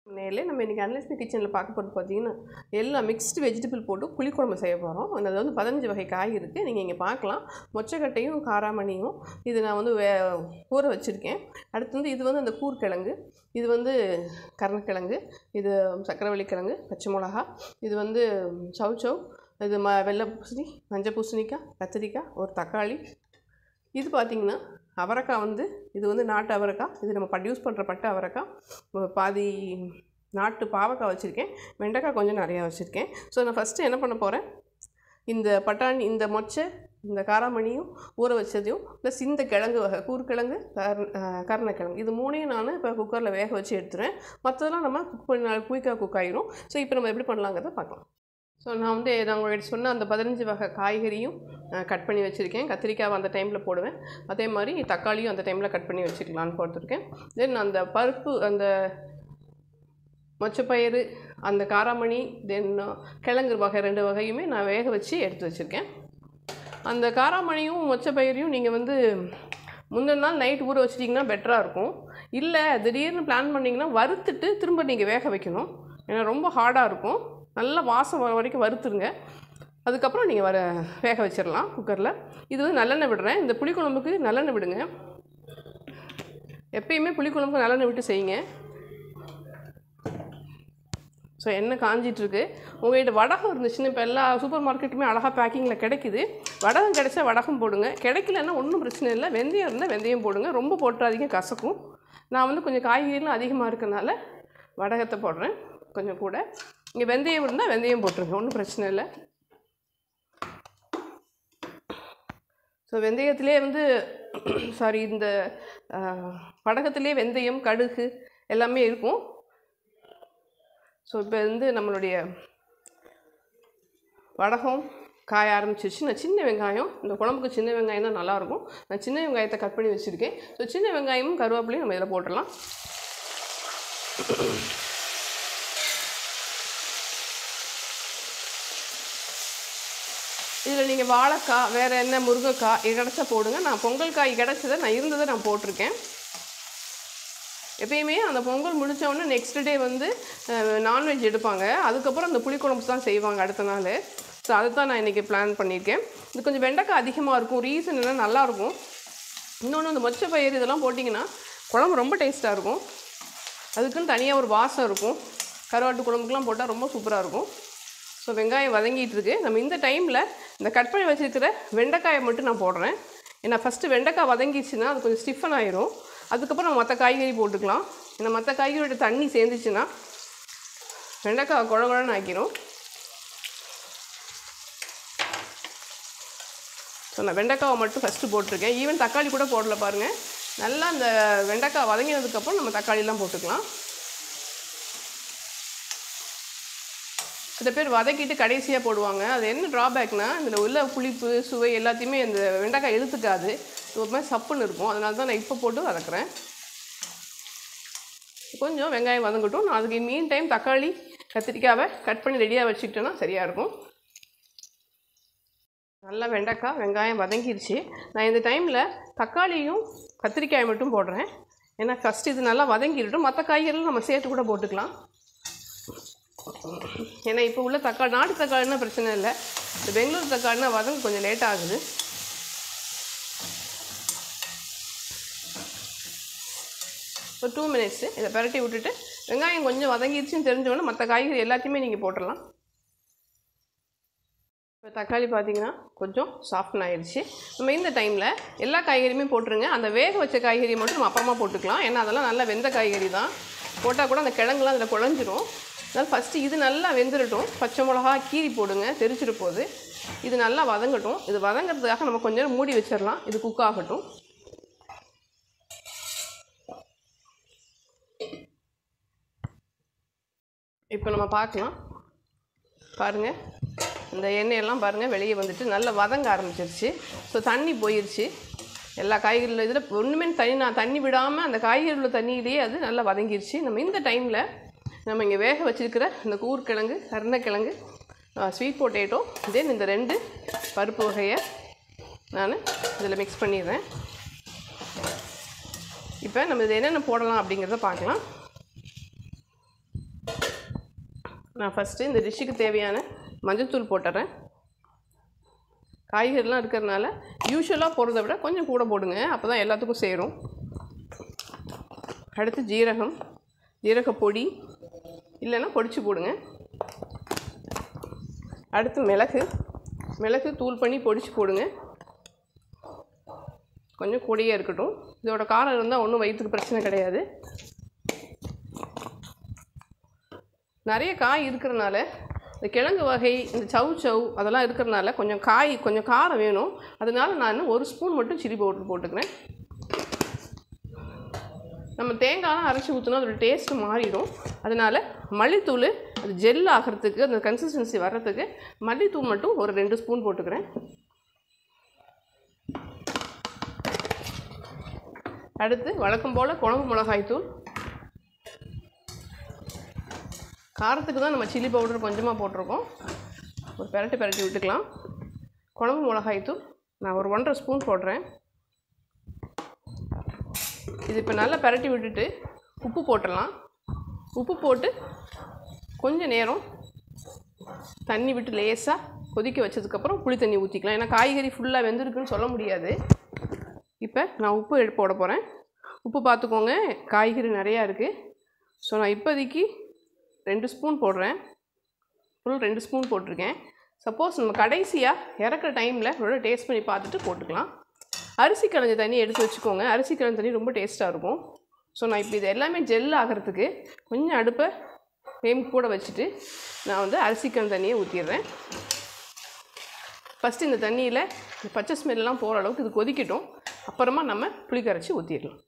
நேரில் நம்ம இன்றைக்கி அனலட்சுமி கிச்சனில் பார்க்க போகிறது பார்த்தீங்கன்னா எல்லா மிக்ஸ்டு வெஜிடபிள் போட்டு புளிக்குழம்பு செய்ய போகிறோம் அது வந்து பதினஞ்சு வகை காய் இருக்குது நீங்கள் இங்கே பார்க்கலாம் மொச்சக்கட்டையும் காராமணியும் இது நான் வந்து வே ஊற வச்சுருக்கேன் அடுத்து வந்து இது வந்து அந்த கூர்க்கிழங்கு இது வந்து கருணக்கிழங்கு இது சக்கரவள்ளி கிழங்கு பச்சை மிளகா இது வந்து சவுச்சவ் இது ம வெள்ளை பூசணி மஞ்சள் பூசணிக்காய் கத்திரிக்காய் ஒரு தக்காளி இது பார்த்திங்கன்னா அவரைக்காய் வந்து இது வந்து நாட்டு அவரைக்காய் இது நம்ம பட் யூஸ் பண்ணுற பட்டை அவரைக்காய் ஒரு பாதி நாட்டு பாவக்காய் வச்சுருக்கேன் வெண்டைக்காய் கொஞ்சம் நிறையா வச்சுருக்கேன் ஸோ நான் ஃபஸ்ட்டு என்ன பண்ண போகிறேன் இந்த பட்டாணி இந்த மொச்சை இந்த காராமணியும் ஊற வச்சதையும் ப்ளஸ் இந்த கிழங்கு வகை கூர்க்கிழங்கு கர் கருணக்கிழங்கு இது மூணையும் நான் இப்போ குக்கரில் வேக வச்சு எடுத்துருவேன் மற்றதெல்லாம் நம்ம குக் பண்ணி குயிக்காக குக் ஆகிரும் ஸோ இப்போ நம்ம எப்படி பண்ணலாங்கிறத பார்க்கலாம் ஸோ நான் வந்து நான் உங்கள்கிட்ட சொன்ன அந்த பதினஞ்சு வகை காய்கறியும் கட் பண்ணி வச்சுருக்கேன் கத்திரிக்காய் அந்த டைமில் போடுவேன் அதே மாதிரி தக்காளியும் அந்த டைமில் கட் பண்ணி வச்சுக்கலான்னு போட்டுருக்கேன் தென் அந்த பருப்பு அந்த மொச்சப்பயிறு அந்த காராமணி தென் கிழங்கு வகை ரெண்டு வகையுமே நான் வேக வச்சு எடுத்து வச்சுருக்கேன் அந்த காராமணியும் மொச்சப்பயிரையும் நீங்கள் வந்து முந்தின நாள் நைட் ஊற வச்சிட்டிங்கன்னா பெட்டராக இருக்கும் இல்லை திடீர்னு பிளான் பண்ணிங்கன்னா வறுத்துட்டு திரும்ப நீங்கள் வேக வைக்கணும் ஏன்னா ரொம்ப ஹார்டாக இருக்கும் நல்லா வாசம் வர வரைக்கும் வறுத்துருங்க அதுக்கப்புறம் நீங்கள் வர வேக வச்சிடலாம் குக்கரில் இது வந்து நல்லெண்ணெய் விடுறேன் இந்த புளிக்குழம்புக்கு நல்லெண்ணெய் விடுங்க எப்பயுமே புளிக்குழம்புக்கு நல்லெண்ணெய் விட்டு செய்யுங்க ஸோ எண்ணெய் காஞ்சிட்ருக்கு உங்கள்கிட்ட வடகம் இருந்துச்சுன்னு இப்போ எல்லா சூப்பர் மார்க்கெட்டுமே அழகாக பேக்கிங்கில் கிடைக்குது வடகம் கிடைச்சா வடகம் போடுங்க கிடைக்கலன்னா ஒன்றும் பிரச்சனை இல்லை வெந்தயம் இருந்தால் வெந்தயம் போடுங்க ரொம்ப போட்டுறாதீங்க கசக்கும் நான் வந்து கொஞ்சம் காய்கறிலாம் அதிகமாக இருக்கனால வடகத்தை போடுறேன் கொஞ்சம் கூட இங்கே வெந்தயம் இருந்தால் வெந்தயம் போட்டுருங்க ஒன்றும் பிரச்சனை இல்லை ஸோ வெந்தயத்திலே வந்து சாரி இந்த வடகத்திலே வெந்தயம் கடுகு எல்லாமே இருக்கும் ஸோ இப்போ வந்து நம்மளுடைய வடகம் காய ஆரம்பிச்சிருச்சு நான் சின்ன வெங்காயம் இந்த குழம்புக்கு சின்ன வெங்காயம் தான் நல்லாயிருக்கும் நான் சின்ன வெங்காயத்தை கட் பண்ணி வச்சுருக்கேன் ஸோ சின்ன வெங்காயமும் கருவேப்பிலையும் நம்ம இதில் போட்டுடலாம் இதில் நீங்கள் வாழைக்காய் வேறு என்ன முருங்கைக்காய் இது கிடச்சா போடுங்க நான் பொங்கல் காய் கிடச்சதை நான் இருந்ததை நான் போட்டிருக்கேன் எப்பயுமே அந்த பொங்கல் முடித்தவொடனே நெக்ஸ்ட் டே வந்து நான்வெஜ் எடுப்பாங்க அதுக்கப்புறம் அந்த புளிக்குழம்பு தான் செய்வாங்க அடுத்த நாள் ஸோ அதை தான் நான் இன்றைக்கி பிளான் பண்ணியிருக்கேன் இது கொஞ்சம் வெண்டைக்காய் அதிகமாக இருக்கும் ரீசன் என்ன நல்லாயிருக்கும் இன்னொன்று அந்த மொச்சை பயிர் இதெல்லாம் போட்டிங்கன்னா குழம்பு ரொம்ப டேஸ்ட்டாக இருக்கும் அதுக்குன்னு தனியாக ஒரு வாசம் இருக்கும் கருவாட்டு குழம்புக்கெலாம் போட்டால் ரொம்ப சூப்பராக இருக்கும் ஸோ வெங்காயம் வதங்கிட்டு இருக்கு நம்ம இந்த டைமில் இந்த கட் பண்ணி வச்சுருக்கிற வெண்டைக்காயை மட்டும் நான் போடுறேன் ஏன்னா ஃபஸ்ட்டு வெண்டைக்காய் வதங்கிடுச்சுன்னா அது கொஞ்சம் ஸ்டிஃபன் ஆயிரும் அதுக்கப்புறம் நம்ம மற்ற காய்கறி போட்டுக்கலாம் ஏன்னா மற்ற காய்கறியோட தண்ணி சேர்ந்துச்சுன்னா வெண்டைக்காய் குழ குழன்னு ஆக்கிரும் ஸோ நான் வெண்டைக்காவை மட்டும் ஃபஸ்ட்டு போட்டிருக்கேன் ஈவன் தக்காளி கூட போடல பாருங்கள் நல்லா அந்த வெண்டைக்காய் வதங்கினதுக்கப்புறம் நம்ம தக்காளிலாம் போட்டுக்கலாம் சில பேர் வதக்கிட்டு கடைசியாக போடுவாங்க அது என்ன ட்ராபேக்னால் இதில் உள்ள புளிப்பு சுவை எல்லாத்தையுமே இந்த வெண்டைக்காய் எடுத்துக்காது ஒரு மாதிரி சப்புன்னு இருக்கும் அதனால தான் நான் இப்போ போட்டு வதக்குறேன் கொஞ்சம் வெங்காயம் வதங்கட்டும் நான் அதுக்கு மீன் டைம் தக்காளி கத்திரிக்காவை கட் பண்ணி ரெடியாக வச்சுக்கிட்டேன்னா சரியாக இருக்கும் நல்லா வெண்டைக்காய் வெங்காயம் வதங்கிருச்சு நான் இந்த டைமில் தக்காளியும் கத்திரிக்காய் மட்டும் போடுறேன் ஏன்னா ஃபஸ்ட்டு இது நல்லா வதங்கிடட்டும் மற்ற காய்கறிகளும் நம்ம சேர்த்து கூட போட்டுக்கலாம் ஏன்னா இப்போ உள்ள தக்காளி நாட்டு தக்காளினா பிரச்சனை இல்லை இந்த பெங்களூர் தக்காளினா வதங்க கொஞ்சம் லேட் ஆகுது ஒரு டூ மினிட்ஸு இதை பரட்டி விட்டுட்டு வெங்காயம் கொஞ்சம் வதங்கிடுச்சுன்னு தெரிஞ்சோடனே மற்ற காய்கறி எல்லாத்தையுமே நீங்கள் போட்டுடலாம் இப்போ தக்காளி பார்த்தீங்கன்னா கொஞ்சம் சாஃப்டன் ஆயிடுச்சு நம்ம இந்த டைமில் எல்லா காய்கறியுமே போட்டுருங்க அந்த வேக வச்ச காய்கறி மட்டும் நம்ம அப்புறமா போட்டுக்கலாம் ஏன்னா அதெல்லாம் நல்லா வெந்த காய்கறி தான் போட்டால் கூட அந்த கிழங்குலாம் அதில் குழஞ்சிரும் அதனால் ஃபஸ்ட்டு இது நல்லா வெந்துடட்டும் பச்சை மிளகா கீரி போடுங்க தெரிச்சிட போகுது இது நல்லா வதங்கட்டும் இது வதங்கிறதுக்காக நம்ம கொஞ்சம் நேரம் மூடி வச்சிடலாம் இது குக் ஆகட்டும் இப்போ நம்ம பார்க்கலாம் பாருங்கள் இந்த எண்ணெயெல்லாம் பாருங்கள் வெளியே வந்துட்டு நல்லா வதங்க ஆரம்பிச்சிருச்சு ஸோ தண்ணி போயிடுச்சு எல்லா காய்கறியில் இதில் ஒன்றுமே தண்ணி நான் தண்ணி விடாமல் அந்த காய்கறி உள்ள தண்ணியிலேயே அது நல்லா வதங்கிருச்சு நம்ம இந்த டைமில் நம்ம இங்கே வேக வச்சுருக்கிற இந்த கூர்க்கிழங்கு கருணக்கிழங்கு ஸ்வீட் பொட்டேட்டோ தென் இந்த ரெண்டு பருப்பு வகையை நான் இதில் மிக்ஸ் பண்ணிடுறேன் இப்போ நம்ம இது என்னென்ன போடலாம் அப்படிங்கிறத பார்க்கலாம் நான் ஃபஸ்ட்டு இந்த டிஷ்ஷுக்கு தேவையான மஞ்சள்தூள் போட்டுறேன் காய்கறிலாம் இருக்கிறதுனால யூஸ்வலாக போடுறத விட கொஞ்சம் கூட போடுங்க அப்போ தான் எல்லாத்துக்கும் சேரும் அடுத்து ஜீரகம் ஜீரக பொடி இல்லைன்னா பொடிச்சு போடுங்க அடுத்து மிளகு மிளகு தூள் பண்ணி பொடிச்சு போடுங்க கொஞ்சம் கூடயே இருக்கட்டும் இதோட காரம் இருந்தால் ஒன்றும் வயிற்றுக்கு பிரச்சனை கிடையாது நிறைய காய் இருக்கிறனால இந்த கிழங்கு வகை இந்த சவு சவு அதெல்லாம் இருக்கிறனால கொஞ்சம் காய் கொஞ்சம் காரம் வேணும் அதனால நான் ஒரு ஸ்பூன் மட்டும் சில்லி பவுடர் போட்டுக்கிறேன் நம்ம தேங்காய்லாம் அரைச்சி ஊற்றினா அதோட டேஸ்ட் மாறிடும் அதனால் மல்லித்தூள் அது ஜெல் ஆகிறதுக்கு அந்த கன்சிஸ்டன்சி வர்றதுக்கு மல்லித்தூள் மட்டும் ஒரு ரெண்டு ஸ்பூன் போட்டுக்கிறேன் அடுத்து வழக்கம் போல் குழம்பு மிளகாய் தூள் காரத்துக்கு தான் நம்ம சில்லி பவுடர் கொஞ்சமாக போட்டிருக்கோம் ஒரு பெரட்டி பெரட்டி விட்டுக்கலாம் குழம்பு மிளகாய் தூள் நான் ஒரு ஒன்றரை ஸ்பூன் போடுறேன் இது இப்போ நல்லா பெரட்டி விட்டுட்டு உப்பு போட்டுடலாம் உப்பு போட்டு கொஞ்சம் நேரம் தண்ணி விட்டு லேசாக கொதிக்க வச்சதுக்கப்புறம் புளி தண்ணி ஊற்றிக்கலாம் ஏன்னா காய்கறி ஃபுல்லாக வெந்திருக்குன்னு சொல்ல முடியாது இப்போ நான் உப்பு எடு- போட போகிறேன் உப்பு பார்த்துக்கோங்க காய்கறி நிறையா இருக்குது ஸோ நான் இப்போதைக்கு ரெண்டு ஸ்பூன் போடுறேன் ஃபுல் ரெண்டு ஸ்பூன் போட்டிருக்கேன் சப்போஸ் நம்ம கடைசியாக இறக்குற டைமில் இதோட டேஸ்ட் பண்ணி பார்த்துட்டு போட்டுக்கலாம் அரிசி களைஞ்ச தண்ணி எடுத்து வச்சுக்கோங்க அரிசி களைஞ்ச தண்ணி ரொம்ப டேஸ்ட்டாக இருக்கும் ஸோ நான் இப்போ இது எல்லாமே ஜெல் ஆகிறதுக்கு கொஞ்சம் அடுப்பை ஃப்ளேம் கூட வச்சுட்டு நான் வந்து அரிசி களைஞ்ச தண்ணியை ஊற்றிடுறேன் ஃபஸ்ட்டு இந்த தண்ணியில் இந்த பச்சை ஸ்மெல்லாம் போகிற அளவுக்கு இது கொதிக்கட்டும் அப்புறமா நம்ம புளி கரைச்சி ஊற்றிடலாம்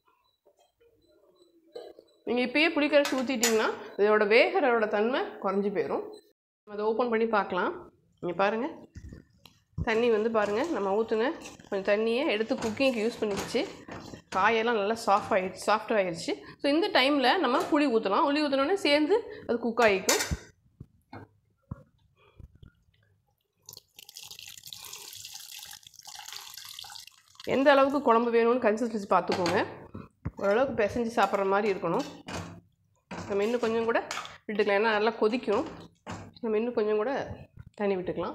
நீங்கள் இப்பயே புளி கரைச்சி ஊற்றிட்டிங்கன்னா இதோட வேகிறோட தன்மை குறைஞ்சி போயிடும் நம்ம அதை ஓப்பன் பண்ணி பார்க்கலாம் இங்கே பாருங்கள் தண்ணி வந்து பாருங்கள் நம்ம ஊற்றின கொஞ்சம் தண்ணியை எடுத்து குக்கிங்க்கு யூஸ் பண்ணிக்கிச்சு காயெல்லாம் நல்லா சாஃப்ட் ஆகிடுச்சு சாஃப்ட் ஆகிடுச்சு ஸோ இந்த டைமில் நம்ம புளி ஊற்றலாம் புளி ஊற்றினோடனே சேர்ந்து அது குக் ஆகிக்கும் எந்த அளவுக்கு குழம்பு வேணும்னு கன்சிஸ்டன்சி பார்த்துக்கோங்க ஓரளவுக்கு பிசைஞ்சு சாப்பிட்ற மாதிரி இருக்கணும் நம்ம இன்னும் கொஞ்சம் கூட விட்டுக்கலாம் ஏன்னா நல்லா கொதிக்கும் நம்ம இன்னும் கொஞ்சம் கூட தண்ணி விட்டுக்கலாம்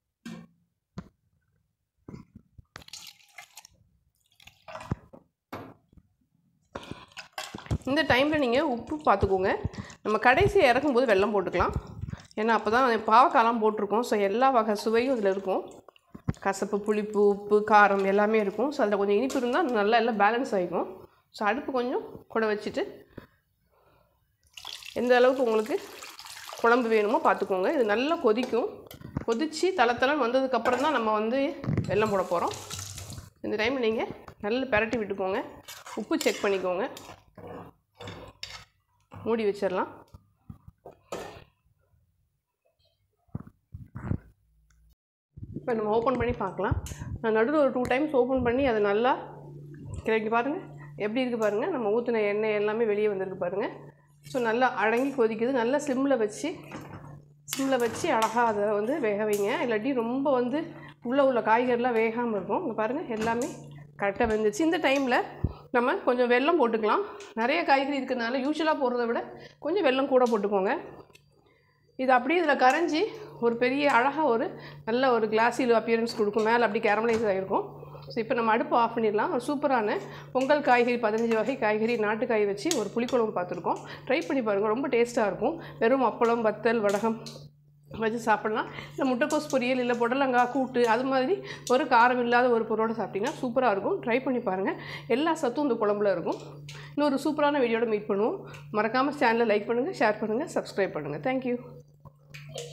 இந்த டைமில் நீங்கள் உப்பு பார்த்துக்கோங்க நம்ம கடைசியாக இறக்கும்போது வெல்லம் போட்டுக்கலாம் ஏன்னா அப்போ தான் பாவக்காய்லாம் போட்டிருக்கோம் ஸோ எல்லா வகை சுவையும் இதில் இருக்கும் கசப்பு புளிப்பு உப்பு காரம் எல்லாமே இருக்கும் ஸோ அதில் கொஞ்சம் இனிப்பு இருந்தால் நல்லா எல்லாம் பேலன்ஸ் ஆகிக்கும் ஸோ அடுப்பு கொஞ்சம் கூட வச்சுட்டு எந்த அளவுக்கு உங்களுக்கு குழம்பு வேணுமோ பார்த்துக்கோங்க இது நல்லா கொதிக்கும் கொதித்து தளத்தளன்னு வந்ததுக்கப்புறம் தான் நம்ம வந்து வெல்லம் போட போகிறோம் இந்த டைமில் நீங்கள் நல்லா பெரட்டி விட்டுக்கோங்க உப்பு செக் பண்ணிக்கோங்க மூடி வச்சிடலாம் இப்போ நம்ம ஓப்பன் பண்ணி பார்க்கலாம் நான் நடுவில் ஒரு டூ டைம்ஸ் ஓப்பன் பண்ணி அதை நல்லா கிடைக்கு பாருங்கள் எப்படி இருக்குது பாருங்கள் நம்ம ஊற்றின எண்ணெய் எல்லாமே வெளியே வந்திருக்கு பாருங்கள் ஸோ நல்லா அடங்கி கொதிக்குது நல்லா சிம்மில் வச்சு சிம்மில் வச்சு அழகாக அதை வந்து வேக வைங்க இல்லாட்டி ரொம்ப வந்து உள்ளே உள்ள காய்கறிலாம் வேகாமல் இருக்கும் இங்கே பாருங்கள் எல்லாமே கரெக்டாக வெந்துச்சு இந்த டைமில் நம்ம கொஞ்சம் வெல்லம் போட்டுக்கலாம் நிறைய காய்கறி இருக்கிறதுனால யூஸ்வலாக போடுறத விட கொஞ்சம் வெல்லம் கூட போட்டுக்கோங்க இது அப்படியே இதில் கரைஞ்சி ஒரு பெரிய அழகாக ஒரு நல்ல ஒரு கிளாஸில் அப்பியரன்ஸ் கொடுக்கும் மேலே அப்படி கேரமலைஸ் ஆகிருக்கும் ஸோ இப்போ நம்ம அடுப்பு ஆஃப் பண்ணிடலாம் ஒரு சூப்பரான பொங்கல் காய்கறி பதினஞ்சு வகை காய்கறி நாட்டுக்காய் வச்சு ஒரு புளிக்குழம்பு பார்த்துருக்கோம் ட்ரை பண்ணி பாருங்கள் ரொம்ப டேஸ்ட்டாக இருக்கும் வெறும் அப்பளம் வத்தல் வடகம் வச்சு சாப்பிடலாம் இல்லை முட்டைக்கோஸ் பொரியல் இல்லை புடலங்காய் கூட்டு அது மாதிரி ஒரு காரம் இல்லாத ஒரு பொருளோட சாப்பிட்டீங்கன்னா சூப்பராக இருக்கும் ட்ரை பண்ணி பாருங்கள் எல்லா சத்தும் இந்த குழம்புல இருக்கும் இன்னொரு சூப்பரான வீடியோட மீட் பண்ணுவோம் மறக்காமல் சேனலை லைக் பண்ணுங்கள் ஷேர் பண்ணுங்கள் சப்ஸ்கிரைப் பண்ணுங்கள் தேங்க்யூ